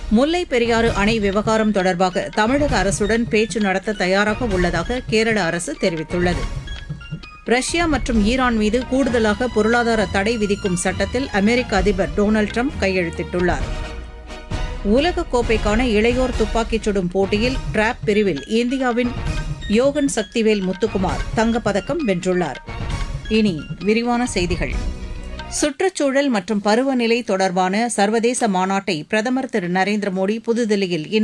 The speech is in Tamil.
முல்லை பெரியாறு அணை விவகாரம் தொடர்பாக தமிழக அரசுடன் பேச்சு நடத்த தயாராக உள்ளதாக கேரள அரசு தெரிவித்துள்ளது ரஷ்யா மற்றும் ஈரான் மீது கூடுதலாக பொருளாதார தடை விதிக்கும் சட்டத்தில் அமெரிக்க அதிபர் டொனால்டு ட்ரம்ப் கையெழுத்திட்டுள்ளார் உலகக் கோப்பைக்கான இளையோர் துப்பாக்கிச் சுடும் போட்டியில் டிராப் பிரிவில் இந்தியாவின் யோகன் சக்திவேல் முத்துக்குமார் தங்கப்பதக்கம் வென்றுள்ளார் இனி விரிவான செய்திகள் சுற்றுச்சூழல் மற்றும் பருவநிலை தொடர்பான சர்வதேச மாநாட்டை பிரதமர் திரு நரேந்திர மோடி புதுதில்லியில் இன்று